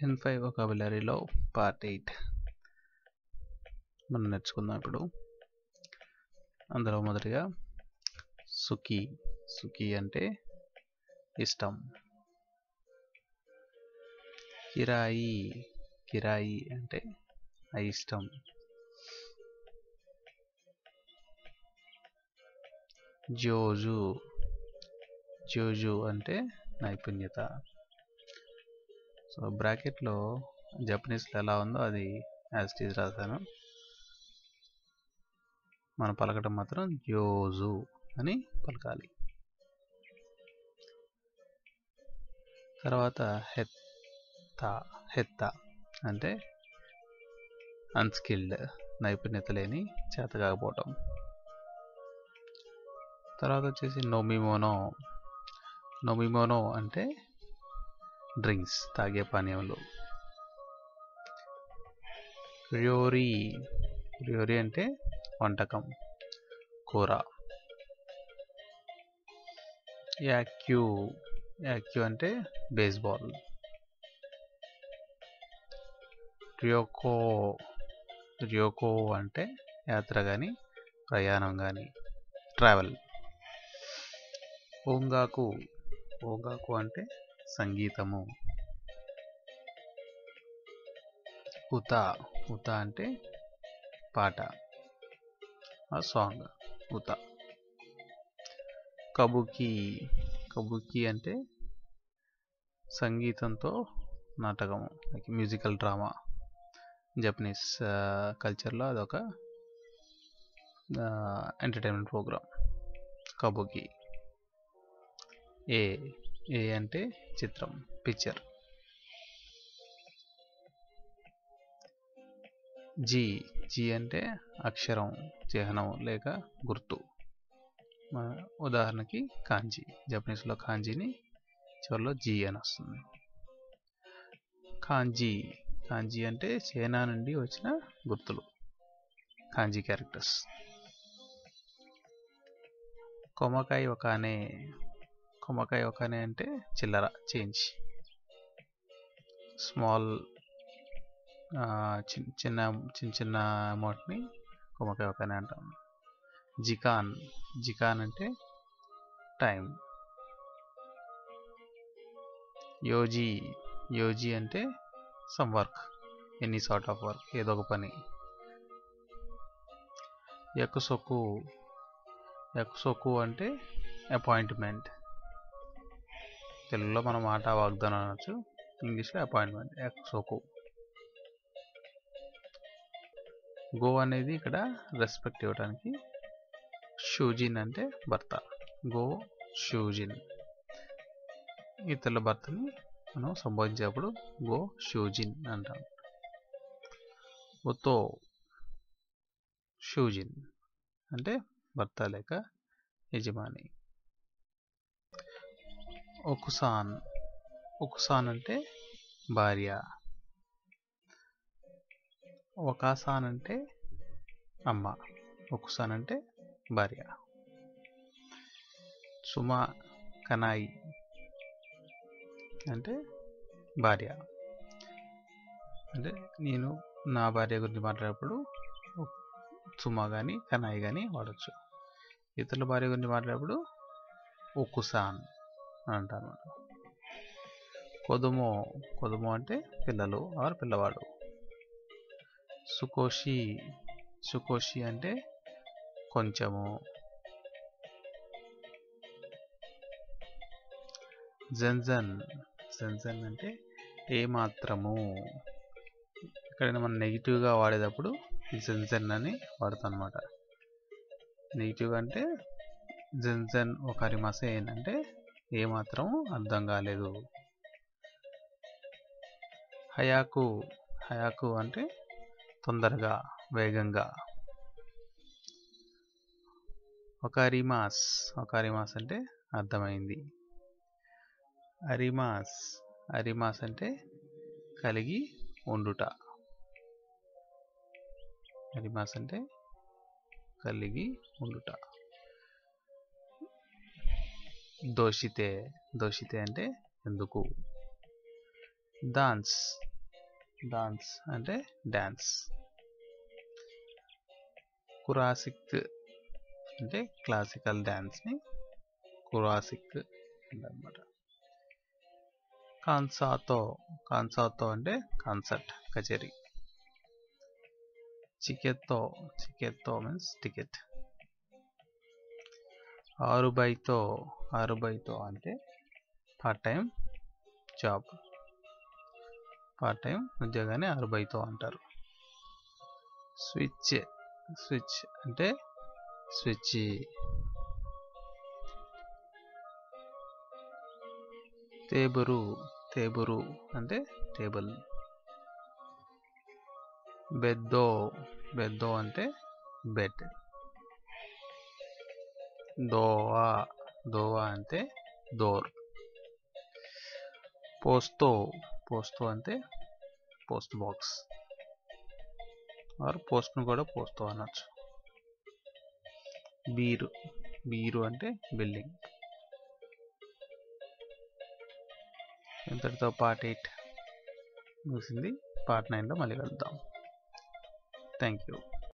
ఎన్ five వొకాబులరీలో part eight మనం నేర్చుకుందాం ఇప్పుడు అందులో మొదటిగా సుఖీ సుఖీ అంటే ఇష్టం కిరాయి కిరాయి అంటే అయిష్టం జోజు జోజు అంటే నైపుణ్యత సో బ్రాకెట్లో జపనీస్లో ఎలా ఉందో అది యాజ్ టీజ్ రాశాను మనం పలకటం మాత్రం జోజు అని పలకాలి తర్వాత హెత్త హెత్త అంటే అన్స్కిల్డ్ నైపుణ్యత లేని చేత కాకపోవటం తర్వాత వచ్చేసి నోమిమోనో నోమిమోనో అంటే డ్రింక్స్ తాగే పానీయంలో ర్యోరీ ర్యోరీ అంటే వంటకం కూర యాక్యూ యాక్యూ అంటే బేస్బాల్ ర్యోకో ర్యోకో అంటే యాత్ర కానీ ప్రయాణం కానీ ట్రావెల్ ఓంగాకు ఓంగాకు అంటే సంగీతము ఉత ఉత అంటే పాట ఆ సాంగ్ ఉత కబుకి కబుకి అంటే సంగీతంతో నాటకము లైక్ మ్యూజికల్ డ్రామా జపనీస్ కల్చర్లో అదొక ఎంటర్టైన్మెంట్ ప్రోగ్రామ్ కబుకి ఏ ఏ అంటే చిత్రం పిక్చర్ జీ జీ అంటే అక్షరం చిహ్నం లేక గుర్తు ఉదాహరణకి కాంజీ జపనీస్లో కాంజీని చివరిలో జీ అని వస్తుంది కాంజీ కాంజీ అంటే చైనా నుండి వచ్చిన గుర్తులు కాంజీ క్యారెక్టర్స్ కొమకాయ ఒకనే కొమ్మకాయ ఒకనే అంటే చిల్లర చేంజ్ స్మాల్ చిన్న చిన్న చిన్న చిన్న అమౌంట్ని కొమ్మకాయ ఒకనే అంటాం జికాన్ జికాన్ అంటే టైం యోజీ యోజీ అంటే some work any sort of work ఏదో ఒక పని యకుసొకు యకుసొకు అంటే అపాయింట్మెంట్ తెలుగులో మనం మాట వాగ్దానం అనొచ్చు ఇంగ్లీష్లో అపాయింట్మెంట్ ఎక్సోకు గో అనేది ఇక్కడ రెస్పెక్ట్ ఇవ్వడానికి షూజిన్ అంటే భర్త గో షూజిన్ ఇతరుల భర్తని మనం సంబోధించేటప్పుడు గో షూజిన్ అంటాం ఒతో షూజిన్ అంటే భర్త లేక యజమాని ఒకుసాన్ ఒకుసాన్ అంటే భార్య ఒకాసాన్ అంటే అమ్మ ఒకుసాన్ అంటే భార్య సుమా కనాయి అంటే భార్య అంటే నేను నా భార్య గురించి మాట్లాడేటప్పుడు సుమా కానీ కనాయి కానీ వాడచ్చు ఇతరుల భార్య గురించి మాట్లాడేటప్పుడు ఒకుసాన్ అని అంటారు కొదుమో కొదుమో అంటే పిల్లలు ఆర్ పిల్లవాడు సుకోషి సుకోషి అంటే కొంచెము జన్జన్ జన్జన్ అంటే ఏమాత్రము ఎక్కడైనా మనం నెగిటివ్గా వాడేటప్పుడు జన్జన్ అని వాడతాం అనమాట నెగిటివ్గా అంటే జన్జన్ ఒకరి మసేన్ అంటే ఏమాత్రం అర్థం కాలేదు హయాకు హయాకు అంటే తొందరగా వేగంగా ఒక అరిమాస్ ఒక అరిమాస్ అంటే అర్థమైంది అరిమాస్ అరిమాస్ అంటే కలిగి ఉండుట అరిమాస్ అంటే కలిగి ఉండుట దోషితే దోషితే అంటే ఎందుకు డాన్స్ డాన్స్ అంటే డ్యాన్స్ కురాసిక్ అంటే క్లాసికల్ డ్యాన్స్ని కురాసిక్ అనమాట కాన్సాతో కాన్సాతో అంటే కాన్సర్ట్ కచేరీ చికెత్తో చికెత్తో మీన్స్ టికెట్ ఆరు బైతో ఆరు బైతో అంటే part time job part time ఉద్యోగాన్ని ఆరు బైతో అంటారు స్విచ్ స్విచ్ అంటే స్విచ్ తేబురు తేబురు అంటే టేబుల్ బెద్దో బెద్దో అంటే బెడ్ దోవా దోవా అంటే డోర్ పోస్తో పోస్తో అంటే పోస్ట్ బాక్స్ ఆర్ పోస్ట్ను కూడా పోస్తో అనొచ్చు బీరు బీరు అంటే బిల్డింగ్ ఇంతటితో పార్ట్ ఎయిట్ ముగిసింది పార్ట్ నైన్లో మళ్ళీ కలుద్దాం థ్యాంక్ యూ